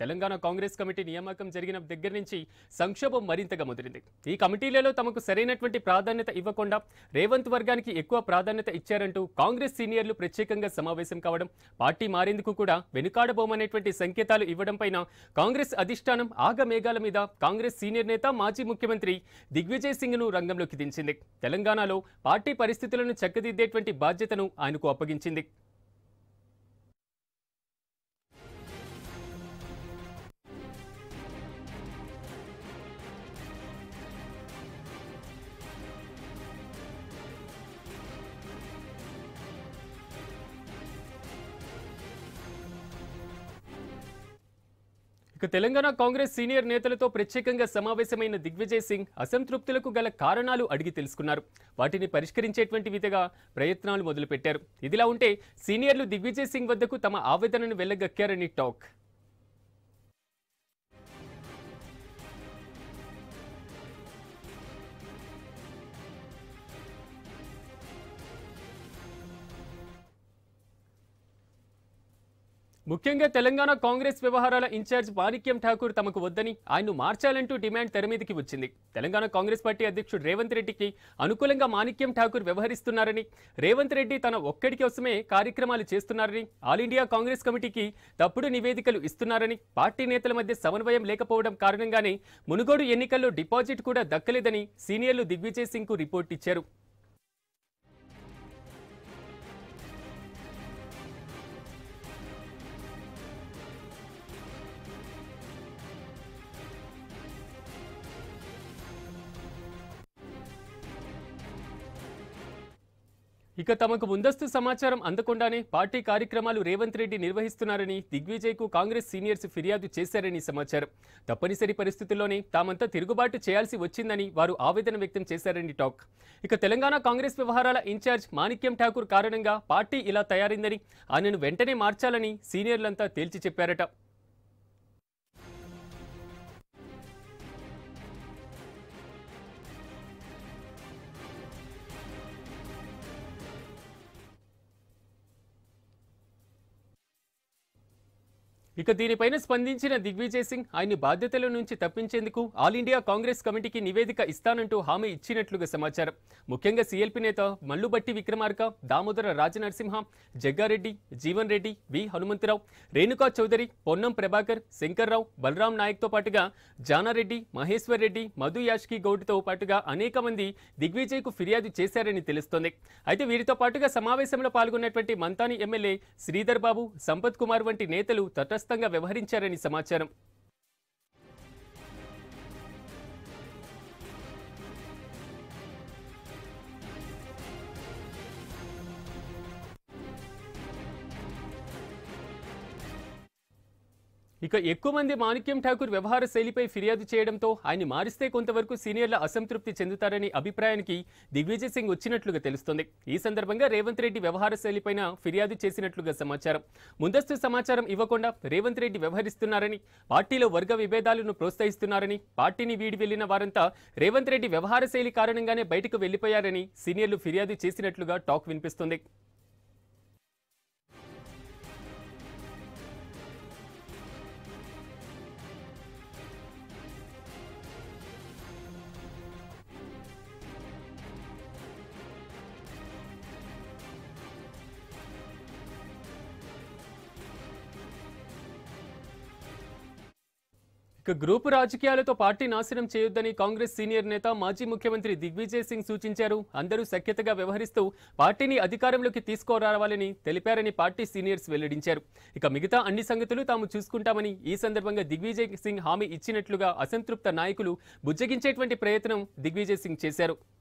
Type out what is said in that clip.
Telangana Congress committee నియామకం జరిగిన దగ్గర నుంచి సంక్షోభం మరింతగా ముదిరింది ఈ కమిటీలలో తమకు సరైనటువంటి ప్రాధాన్యత ఇవ్వకుండా రేవంత్ వర్గానికి ఎక్కువ ప్రాధాన్యత ఇచ్చారంటూ కాంగ్రెస్ సీనియర్లు ప్రత్యేకంగా సమావేశం కావడం పార్టీ మారేందుకు కూడా వెనుకాడబోమనేటువంటి సంకేతాలు ఇవ్వడం పైన కాంగ్రెస్ అధిష్టానం ఆగమేఘాల మీద కాంగ్రెస్ సీనియర్ నేత మాజీ ముఖ్యమంత్రి దిగ్విజయ్ సింగ్ ను రంగంలోకి దించింది తెలంగాణలో పార్టీ పరిస్థితులను చక్కదిద్దేటువంటి బాధ్యతను ఆయనకు అప్పగించింది ఇక తెలంగాణ కాంగ్రెస్ సీనియర్ నేతలతో ప్రత్యేకంగా సమావేశమైన దిగ్విజయ్ సింగ్ అసంతృప్తులకు గల కారణాలు అడిగి తెలుసుకున్నారు వాటిని పరిష్కరించేటువంటి విధంగా ప్రయత్నాలు మొదలుపెట్టారు ఇదిలా ఉంటే సీనియర్లు దిగ్విజయ్ సింగ్ వద్దకు తమ ఆవేదనను వెళ్ళగక్కారని టాక్ ముఖ్యంగా తెలంగాణ కాంగ్రెస్ వ్యవహారాల ఇన్ఛార్జ్ మాణిక్యం ఠాకూర్ తమకు వద్దని ఆయన్ను మార్చాలంటూ డిమాండ్ తెరమీదికి వచ్చింది తెలంగాణ కాంగ్రెస్ పార్టీ అధ్యక్షుడు రేవంత్ రెడ్డికి అనుకూలంగా మాణిక్యం ఠాకూర్ వ్యవహరిస్తున్నారని రేవంత్ రెడ్డి తన ఒక్కడి కోసమే కార్యక్రమాలు చేస్తున్నారని ఆల్ ఇండియా కాంగ్రెస్ కమిటీకి తప్పుడు నివేదికలు ఇస్తున్నారని పార్టీ నేతల మధ్య సమన్వయం లేకపోవడం కారణంగానే మునుగోడు ఎన్నికల్లో డిపాజిట్ కూడా దక్కలేదని సీనియర్లు దిగ్విజయ్ సింగ్ కు రిపోర్ట్ ఇచ్చారు ఇక తమకు ముందస్తు సమాచారం అందకుండానే పార్టీ కార్యక్రమాలు రేవంత్ రెడ్డి నిర్వహిస్తున్నారని దిగ్విజయ్కు కాంగ్రెస్ సీనియర్స్ ఫిర్యాదు చేశారని సమాచారం తప్పనిసరి పరిస్థితుల్లోనే తామంతా తిరుగుబాటు చేయాల్సి వచ్చిందని వారు ఆవేదన వ్యక్తం చేశారని టాక్ ఇక తెలంగాణ కాంగ్రెస్ వ్యవహారాల ఇన్ఛార్జ్ మాణిక్యం ఠాకూర్ కారణంగా పార్టీ ఇలా తయారైందని ఆయనను వెంటనే మార్చాలని సీనియర్లంతా తేల్చి చెప్పారట ఇక దీనిపైన స్పందించిన దిగ్విజయ్ సింగ్ ఆయన్ని బాధ్యతల నుంచి తప్పించేందుకు ఆల్ ఇండియా కాంగ్రెస్ కమిటీకి నివేదిక ఇస్తానంటూ హామీ ఇచ్చినట్లుగా సమాచారం ముఖ్యంగా సీఎల్పీ నేత మల్లుబట్టి విక్రమార్క దామోదర రాజనరసింహ జగ్గారెడ్డి జీవన్ రెడ్డి వి హనుమంతరావు రేణుకా చౌదరి పొన్నం ప్రభాకర్ శంకర్రావు బలరాం నాయక్తో పాటుగా జానారెడ్డి మహేశ్వర్ రెడ్డి మధు యాష్కి గౌడ్తో పాటుగా అనేక మంది దిగ్విజయ్కు ఫిర్యాదు చేశారని తెలుస్తోంది అయితే వీరితో పాటుగా సమావేశంలో పాల్గొన్నటువంటి మంతాని ఎమ్మెల్యే శ్రీధర్ బాబు సంపత్ కుమార్ వంటి నేతలు తటస్థంగా వ్యవహరించారని సమాచారం ఇక ఎక్కువ మంది మాణిక్యం ఠాకూర్ వ్యవహార శైలిపై ఫిర్యాదు చేయడంతో ఆయన్ని మారిస్తే కొంతవరకు సీనియర్ల అసంతృప్తి చెందుతారని అభిప్రాయానికి దిగ్విజయ్ సింగ్ వచ్చినట్లుగా తెలుస్తోంది ఈ సందర్భంగా రేవంత్ రెడ్డి వ్యవహార శైలిపైన ఫిర్యాదు చేసినట్లుగా సమాచారం ముందస్తు సమాచారం ఇవ్వకుండా రేవంత్ రెడ్డి వ్యవహరిస్తున్నారని పార్టీలో వర్గ విభేదాలను ప్రోత్సహిస్తున్నారని పార్టీని వీడి వెళ్లిన వారంతా రేవంత్ రెడ్డి వ్యవహార శైలి కారణంగానే బయటకు వెళ్లిపోయారని సీనియర్లు ఫిర్యాదు చేసినట్లుగా టాక్ వినిపిస్తుంది ఇక గ్రూపు రాజకీయాలతో పార్టీ నాశనం చేయొద్దని కాంగ్రెస్ సీనియర్ నేత మాజీ ముఖ్యమంత్రి దిగ్విజయ్ సింగ్ సూచించారు అందరూ సఖ్యతగా వ్యవహరిస్తూ పార్టీని అధికారంలోకి తీసుకురావాలని తెలిపారని పార్టీ సీనియర్స్ వెల్లడించారు ఇక మిగతా అన్ని సంగతులు తాము చూసుకుంటామని ఈ సందర్భంగా దిగ్విజయ్ సింగ్ హామీ ఇచ్చినట్లుగా అసంతృప్త నాయకులు బుజ్జగించేటువంటి ప్రయత్నం దిగ్విజయ్ సింగ్ చేశారు